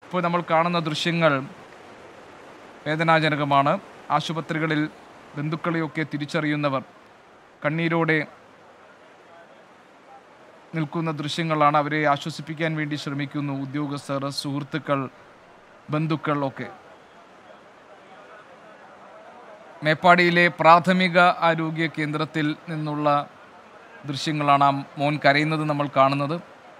ഇപ്പോൾ നമ്മൾ കാണുന്ന ദൃശ്യങ്ങൾ വേദനാജനകമാണ് ആശുപത്രികളിൽ ബന്ധുക്കളെയൊക്കെ തിരിച്ചറിയുന്നവർ കണ്ണീരോടെ നിൽക്കുന്ന ദൃശ്യങ്ങളാണ് അവരെ ആശ്വസിപ്പിക്കാൻ വേണ്ടി ശ്രമിക്കുന്നു ഉദ്യോഗസ്ഥർ സുഹൃത്തുക്കൾ ബന്ധുക്കൾ ഒക്കെ മേപ്പാടിയിലെ പ്രാഥമിക ആരോഗ്യ കേന്ദ്രത്തിൽ നിന്നുള്ള ദൃശ്യങ്ങളാണ് ആ മോൻ കരയുന്നത് നമ്മൾ കാണുന്നത്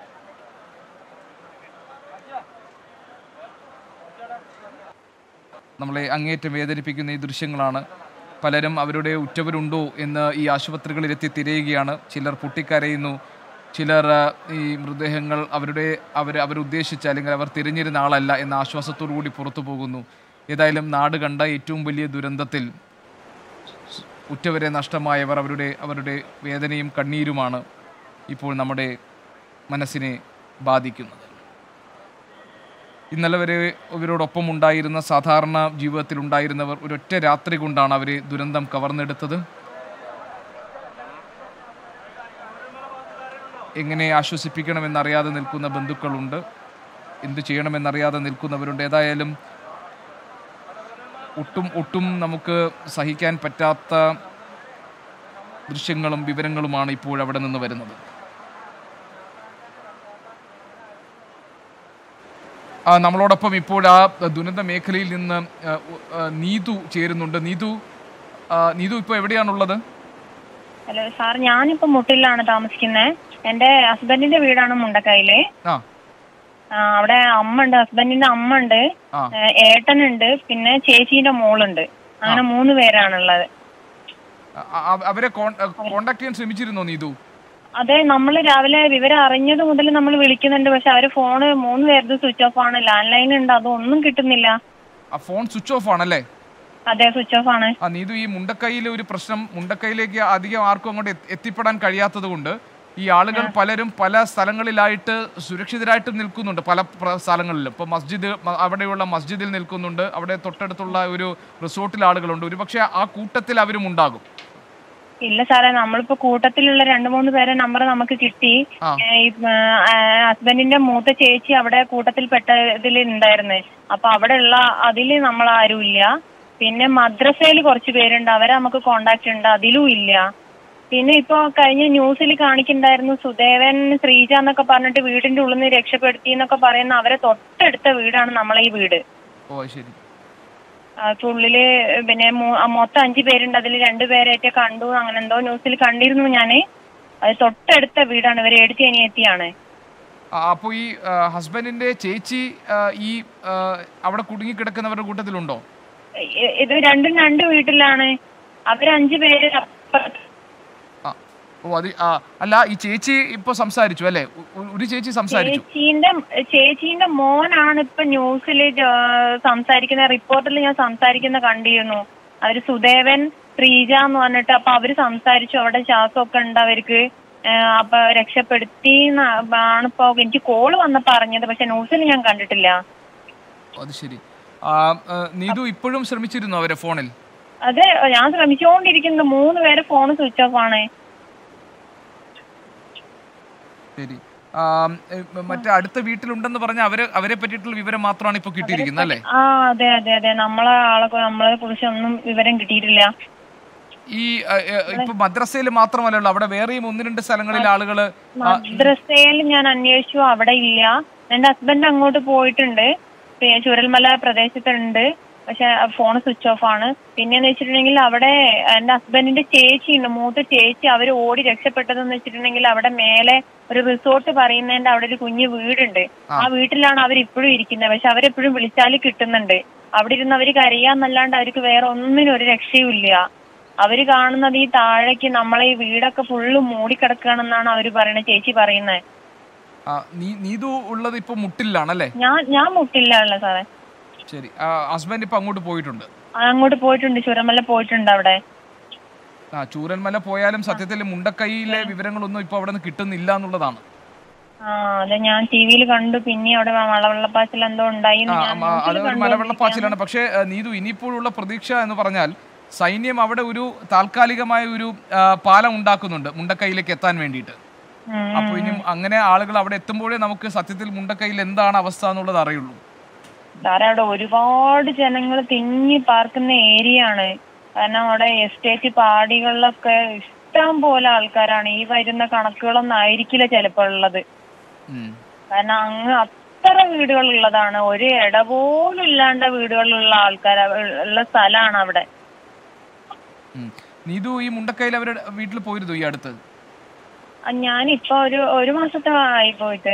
നമ്മളെ അങ്ങേയറ്റം വേദനിപ്പിക്കുന്ന ഈ ദൃശ്യങ്ങളാണ് പലരും അവരുടെ ഉറ്റവരുണ്ടോ എന്ന് ഈ ആശുപത്രികളിലെത്തി തിരയുകയാണ് ചിലർ പൊട്ടിക്കരയുന്നു ചിലർ ആ, ഈ മൃതദേഹങ്ങൾ അവരുടെ അവർ അവരുദ്ദേശിച്ച അല്ലെങ്കിൽ അവർ തിരഞ്ഞിരുന്ന ആളല്ല എന്ന ആശ്വാസത്തോടു കൂടി പുറത്തു പോകുന്നു ഏതായാലും നാട് കണ്ട ഏറ്റവും വലിയ ദുരന്തത്തിൽ ഉറ്റവരെ നഷ്ടമായവർ അവരുടെ അവരുടെ വേദനയും കണ്ണീരുമാണ് ഇപ്പോൾ നമ്മുടെ മനസ്സിനെ ബാധിക്കുന്നത് ഇന്നലെ വരെ ഇവരോടൊപ്പം ഉണ്ടായിരുന്ന സാധാരണ ജീവിതത്തിൽ ഉണ്ടായിരുന്നവർ ഒരൊറ്റ രാത്രി കൊണ്ടാണ് അവരെ ദുരന്തം കവർന്നെടുത്തത് എങ്ങനെ ആശ്വസിപ്പിക്കണമെന്നറിയാതെ നിൽക്കുന്ന ബന്ധുക്കളുണ്ട് എന്ത് ചെയ്യണമെന്നറിയാതെ നിൽക്കുന്നവരുണ്ട് ഏതായാലും ഒട്ടും ഒട്ടും നമുക്ക് സഹിക്കാൻ പറ്റാത്ത ദൃശ്യങ്ങളും വിവരങ്ങളുമാണ് ഇപ്പോൾ അവിടെ നിന്ന് വരുന്നത് ആ, നമ്മളോടൊപ്പം ഇപ്പോൾ ആ ദുരന്ത മേഖലയിൽ നിന്ന് ആ, ഉ- ആ, നീതു ചേരുന്നുണ്ട് നീതു ആ, നീതു ഇപ്പോൾ എവിടെയാണുള്ളത് ഹലോ സാർ ഞാനിപ്പോ മുട്ടിലാണ് താമസിക്കുന്നത് എന്റെ ഹസ്ബൻഡിന്റെ വീടാണ് മുണ്ടക്കയില് ആ ആ, അവിടെ അമ്മ ഉണ്ട് ഹസ്ബൻഡിന്റെ അമ്മ ഉണ്ട് ആ ഏ, ഏട്ടനുണ്ട് പിന്നെ ചേച്ചീന്റെ മോളുണ്ട് അങ്ങനെ മൂന്ന് പേരാണുള്ളത് അ- അ- അവരെ കോണ്ടാക്ട് ചെയ്യാൻ ശ്രമിച്ചിരുന്നോ നീതു അതെ നമ്മൾ രാവിലെ വിവരം അറിഞ്ഞത് മുതൽ നമ്മൾ വിളിക്കുന്നുണ്ട് പക്ഷെ അവര് ഫോണ് മൂന്ന് പേരുടെ സ്വിച്ച് ഓഫ് ആണ് ലാൻഡ് ലൈൻ ഉണ്ട് അതൊന്നും കിട്ടുന്നില്ല ആ ഫോൺ സ്വിച്ച് ഓഫ് ആണല്ലേ അതെ സ്വിച്ച് ഓഫ് ആണ് ആ നീതു ഈ മുണ്ടക്കൈയിലെ ഒരു പ്രശ്നം മുണ്ടക്കൈയിലേക്ക് അധികം ആർക്കും അങ്ങോട്ട് എത്തി- എത്തിപ്പെടാൻ കഴിയാത്തത് കൊണ്ട് ഈ ആളുകൾ പലരും പല സ്ഥലങ്ങളിലായിട്ട് സുരക്ഷിതരായിട്ട് നിൽക്കുന്നുണ്ട് പല പ്ര- സ്ഥലങ്ങളിലും ഇപ്പോൾ മസ്ജിദ് മ- അവിടെയുള്ള മസ്ജിദിൽ നിൽക്കുന്നുണ്ട് അവിടെ തൊട്ടടുത്തുള്ള ഒരു റിസോർട്ടിൽ ആളുകളുണ്ട് ഒരുപക്ഷെ ആ കൂട്ടത്തിൽ അവരും ഉണ്ടാകും ഇല്ല സാറേ നമ്മളിപ്പോ കൂട്ടത്തിലുള്ള രണ്ട് മൂന്ന് പേരെ നമ്പർ നമുക്ക് കിട്ടി ആ. ഏ, ഈ, ആ, ഹസ്ബൻഡിന്റെ മൂത്ത ചേച്ചി അവിടെ കൂട്ടത്തിൽപ്പെട്ട ഇതിൽ ഉണ്ടായിരുന്നു അപ്പൊ അവിടെ ഉള്ള അതില് നമ്മൾ ആരും ഇല്ല പിന്നെ മദ്രസയിൽ കുറച്ച് പേരുണ്ട് അവരെ നമുക്ക് കോണ്ടാക്ട് ഉണ്ട് അതിലും ഇല്ല പിന്നെ ഇപ്പൊ കഴിഞ്ഞ ന്യൂസിൽ കാണിക്കുന്നുണ്ടായിരുന്നു സുദേവൻ ശ്രീജ എന്നൊക്കെ പറഞ്ഞിട്ട് വീടിന്റെ ഉള്ളിൽ നിന്ന് രക്ഷപ്പെടുത്തി എന്നൊക്കെ പറയുന്ന അവരെ തൊട്ടടുത്ത വീടാണ് നമ്മളെ ഈ വീട് ഓ അത് ശരി അപ്പൊ ഉള്ളില് പിന്നെ മൂ- ആ മൊത്തം അഞ്ചു പേരുണ്ട് അതിൽ രണ്ടുപേരായിട്ട് കണ്ടു അങ്ങനെ എന്തോ ന്യൂസിൽ കണ്ടിരുന്നു ഞാന് അത് തൊട്ടടുത്ത വീടാണ് ഇവര് എടുത്തി അനിയത്തിയാണ് അപ്പോൾ ഈ ആ, ഹസ്ബൻഡിന്റെ ചേച്ചി ആ, ഈ ആ, അവിടെ കുടുങ്ങിക്കിടക്കുന്നവരുടെ കൂട്ടത്തിലുണ്ടോ ഇ- ഇത് രണ്ടും രണ്ട് വീട്ടിലാണ് അവര് അഞ്ചു പേര് അപ്പുറത്ത് ആ ഓ അത് ആ അല്ല ഈ ചേച്ചി ഇപ്പോൾ സംസാരിച്ചു അല്ലേ ഒ- ഒ- ഒരു ചേച്ചി സംസാരിച്ചു ചേച്ചീന്റെ ചേച്ചീന്റെ മോനാണ് ഇപ്പൊ ന്യൂസിൽ സംസാരിക്കുന്ന റിപ്പോർട്ടിൽ ഞാൻ സംസാരിക്കുന്ന കണ്ടിരുന്നു അവര് സുദേവൻ ശ്രീജ എന്ന് പറഞ്ഞിട്ട് അപ്പൊ അവര് സംസാരിച്ചു അവിടെ ശ്വാസമൊക്കെ ഉണ്ട് അവർക്ക് ഏഹ് അപ്പൊ രക്ഷപ്പെടുത്തി ആണിപ്പോ എനിക്ക് കോള് വന്ന് പറഞ്ഞത് പക്ഷെ ന്യൂസിൽ ഞാൻ കണ്ടിട്ടില്ല അത് ശരി ആ, ആ, നീതു ഇപ്പോഴും ശ്രമിച്ചിരുന്നു അവരെ ഫോണിൽ അതെ ഞാൻ ശ്രമിച്ചുകൊണ്ടിരിക്കുന്നത് മൂന്ന് പേരെ ഫോൺ സ്വിച്ച് ഓഫ് ആണ് ശരി ആ, ഏ, മറ്റേ അടുത്ത വീട്ടിലുണ്ടെന്ന് പറഞ്ഞ അവരെ അവരെ പറ്റിയിട്ടുള്ള വിവരം മാത്രമാണ് ഇപ്പോൾ കിട്ടിയിരിക്കുന്നത് അല്ലേ ആ അതെ അതെ അതെ നമ്മളെ ആളെ നമ്മളെ കുറിച്ച് ഒന്നും വിവരം കിട്ടിയിട്ടില്ല ഈ ആ, ഏ, ഇപ്പൊ മദ്രസയിൽ മാത്രമല്ലല്ലോ അവിടെ വേറെയും ഒന്ന് രണ്ട് സ്ഥലങ്ങളിൽ ആളുകൾ മദ്രസയിൽ ഞാൻ അന്വേഷിച്ചു അവിടെ ഇല്ല എന്റെ ഹസ്ബൻഡ് അങ്ങോട്ട് പോയിട്ടുണ്ട് പിന്നെ ചുരൽമല പ്രദേശത്തുണ്ട് പക്ഷെ ഫോൺ സ്വിച്ച് ഓഫ് ആണ് പിന്നെന്ന് വെച്ചിട്ടുണ്ടെങ്കിൽ അവിടെ എന്റെ ഹസ്ബൻഡിന്റെ ചേച്ചി ഉണ്ട് മൂത്ത ചേച്ചി അവര് ഓടി രക്ഷപ്പെട്ടതെന്ന് വെച്ചിട്ടുണ്ടെങ്കിൽ അവിടെ മേലെ ഒരു റിസോർട്ട് പറയുന്നതിന്റെ അവിടെ ഒരു കുഞ്ഞു വീടുണ്ട് ആ വീട്ടിലാണ് അവർ ഇപ്പോഴും ഇരിക്കുന്നത് പക്ഷെ അവരെപ്പോഴും വിളിച്ചാൽ കിട്ടുന്നുണ്ട് അവിടെ ഇരുന്ന് അവര് കരയാന്നല്ലാണ്ട് അവർക്ക് വേറെ ഒന്നിനും ഒരു രക്ഷയും ഇല്ല അവര് കാണുന്നത് ഈ താഴേക്ക് നമ്മളെ ഈ വീടൊക്കെ ഫുള്ള് മൂടിക്കിടക്കുകയാണെന്നാണ് അവര് പറയണത് ചേച്ചി പറയുന്നത് നീതു ഉള്ളത് ഇപ്പൊ മുട്ടിലാണല്ലേ ഞാൻ ഞാൻ മുട്ടില്ല ഉള്ള സാറേ ശരി ഹസ്ബൻഡ് ഇപ്പൊ അങ്ങോട്ട് പോയിട്ടുണ്ട് അങ്ങോട്ട് പോയിട്ടുണ്ട് ചുരമല പോയിട്ടുണ്ട് അവിടെ ആ ചൂരന്മല പോയാലും സത്യത്തിൽ മുണ്ടക്കൈയിലെ വിവരങ്ങളൊന്നും ഇപ്പൊ അവിടെ നിന്ന് കിട്ടുന്നില്ല എന്നുള്ളതാണ് ആ അതെ ഞാൻ ടി വിയിൽ കണ്ടു പിന്നെ അവിടെ മളവെള്ളപ്പാച്ചിൽ എന്തോ ഉണ്ടായി ആ, ആ, അത് ഒരു മലവെള്ളപ്പാച്ചിലാണ് പക്ഷേ ആ, നീതു ഇനിയിപ്പോഴുള്ള പ്രതീക്ഷ എന്ന് പറഞ്ഞാൽ സൈന്യം അവിടെ ഒരു താൽക്കാലികമായ ഒരു ആ, പാലം ഉണ്ടാക്കുന്നുണ്ട് മുണ്ടക്കൈയിലേക്ക് എത്താൻ വേണ്ടിയിട്ട് അപ്പോൾ ഇനി അങ്ങനെ ആളുകൾ അവിടെ എത്തുമ്പോഴേ നമുക്ക് സത്യത്തിൽ മുണ്ടക്കൈയിൽ എന്താണ് അവസ്ഥ എന്നുള്ളത് അറിയുള്ളൂ സാറേ അവിടെ ഒരുപാട് ജനങ്ങൾ തിങ്ങി പാർക്കുന്ന ഏരിയ ആണ് കാരണം അവിടെ എസ്റ്റേറ്റ് പാടികളിലൊക്കെ ഇഷ്ടം പോലെ ആൾക്കാരാണ് ഈ വരുന്ന കണക്കുകളൊന്നും ആയിരിക്കില്ല ചിലപ്പോൾ ഉള്ളത് ഉം. കാരണം അങ്ങ് അത്ര വീടുകൾ ഉള്ളതാണ് ഒരു ഇട പോലും ഇല്ലാണ്ട വീടുകളുള്ള ആൾക്കാർ ഉള്ള സ്ഥലമാണ് അവിടെ ഉം. നീതു ഈ മുണ്ടക്കയിൽ അവരുടെ വീട്ടിൽ പോയിരുന്നു ഈ അടുത്ത് ആ, ഞാനിപ്പോ ഒരു ഒരു മാസത്തെ ആയി പോയിട്ട്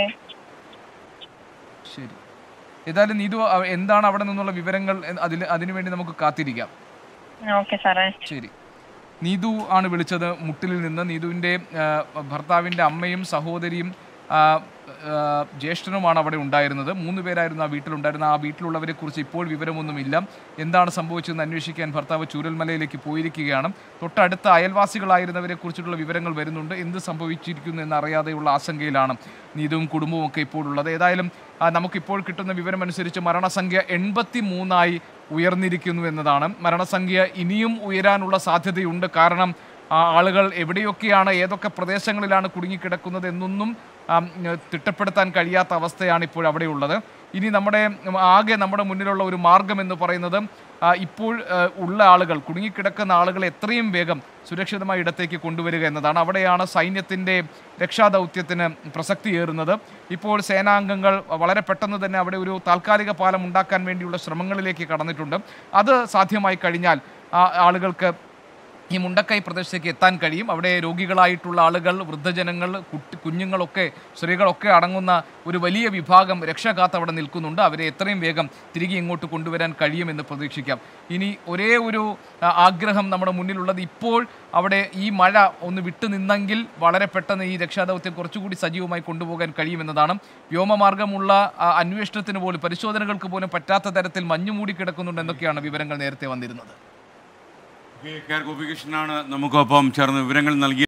ശരി ഏതായാലും നീതു അവ- എന്താണ് അവിടെ നിന്നുള്ള വിവരങ്ങൾ എന്ന് അതിൽ അതിനുവേണ്ടി നമുക്ക് കാത്തിരിക്കാം ഓക്കെ സാറേ ശരി നീതു ആണ് വിളിച്ചത് മുട്ടിലിൽ നിന്ന് നീതുവിൻ്റെ ആ, ഭർത്താവിൻ്റെ അമ്മയും സഹോദരിയും ആ, ആ, ജ്യേഷ്ഠനുമാണ് അവിടെ ഉണ്ടായിരുന്നത് മൂന്ന് പേരായിരുന്നു ആ വീട്ടിലുണ്ടായിരുന്ന ആ വീട്ടിലുള്ളവരെ കുറിച്ച് ഇപ്പോൾ വിവരമൊന്നുമില്ല എന്താണ് സംഭവിച്ചതെന്ന് അന്വേഷിക്കാൻ ഭർത്താവ് ചൂരൽമലയിലേക്ക് പോയിരിക്കുകയാണ് തൊട്ടടുത്ത അയൽവാസികളായിരുന്നവരെ കുറിച്ചിട്ടുള്ള വിവരങ്ങൾ വരുന്നുണ്ട് എന്ത് സംഭവിച്ചിരിക്കുന്നു എന്നറിയാതെയുള്ള ആശങ്കയിലാണ് നീതുവും കുടുംബവും ഒക്കെ ഇപ്പോൾ ഉള്ളത് ഏതായാലും ആ, നമുക്കിപ്പോൾ കിട്ടുന്ന വിവരം അനുസരിച്ച് മരണസംഖ്യ എൺപത്തി മൂന്നായി ഉയർന്നിരിക്കുന്നു എന്നതാണ് മരണസംഖ്യ ഇനിയും ഉയരാനുള്ള സാധ്യതയുണ്ട് കാരണം ആ, ആളുകൾ എവിടെയൊക്കെയാണ് ഏതൊക്കെ പ്രദേശങ്ങളിലാണ് കുടുങ്ങിക്കിടക്കുന്നത് എന്നൊന്നും ആം, തിട്ടപ്പെടുത്താൻ കഴിയാത്ത അവസ്ഥയാണ് ഇപ്പോൾ അവിടെയുള്ളത് ഇനി നമ്മുടെ ഉം, ആകെ നമ്മുടെ മുന്നിലുള്ള ഒരു മാർഗം എന്ന് പറയുന്നത് ആ, ഇപ്പോൾ ആ, ഉള്ള ആളുകൾ കുടുങ്ങിക്കിടക്കുന്ന ആളുകളെ എത്രയും വേഗം സുരക്ഷിതമായ ഇടത്തേക്ക് കൊണ്ടുവരിക എന്നതാണ് അവിടെയാണ് സൈന്യത്തിൻ്റെ രക്ഷാദൗത്യത്തിന് പ്രസക്തിയേറുന്നത് ഇപ്പോൾ സേനാംഗങ്ങൾ വളരെ പെട്ടെന്ന് തന്നെ അവിടെ ഒരു താൽക്കാലിക പാലം ഉണ്ടാക്കാൻ വേണ്ടിയുള്ള ശ്രമങ്ങളിലേക്ക് കടന്നിട്ടുണ്ട് അത് സാധ്യമായി കഴിഞ്ഞാൽ ആ ആളുകൾക്ക് ഈ മുണ്ടക്കൈ പ്രദേശത്തേക്ക് എത്താൻ കഴിയും അവിടെ രോഗികളായിട്ടുള്ള ആളുകൾ വൃദ്ധജനങ്ങൾ കുട്ടി കുഞ്ഞുങ്ങളൊക്കെ സ്ത്രീകളൊക്കെ അടങ്ങുന്ന ഒരു വലിയ വിഭാഗം രക്ഷ കാത്ത് അവിടെ നിൽക്കുന്നുണ്ട് അവരെ എത്രയും വേഗം തിരികെ ഇങ്ങോട്ട് കൊണ്ടുവരാൻ കഴിയുമെന്ന് പ്രതീക്ഷിക്കാം ഇനി ഒരേ ഒരു ആ, ആഗ്രഹം നമ്മുടെ മുന്നിലുള്ളത് ഇപ്പോൾ അവിടെ ഈ മഴ ഒന്ന് വിട്ടു നിന്നെങ്കിൽ വളരെ പെട്ടെന്ന് ഈ രക്ഷാദൗത്യം കുറച്ചുകൂടി സജീവമായി കൊണ്ടുപോകാൻ കഴിയുമെന്നതാണ് വ്യോമമാർഗമുള്ള ആ, അന്വേഷണത്തിന് പോലും പരിശോധനകൾക്ക് പോലും പറ്റാത്ത തരത്തിൽ മഞ്ഞുമൂടി കിടക്കുന്നുണ്ട് എന്നൊക്കെയാണ് വിവരങ്ങൾ നേരത്തെ വന്നിരുന്നത് കെ ആർ ഗോപികൃഷ്ണനാണ് നമുക്കൊപ്പം ചേർന്ന് വിവരങ്ങൾ നൽകിയത്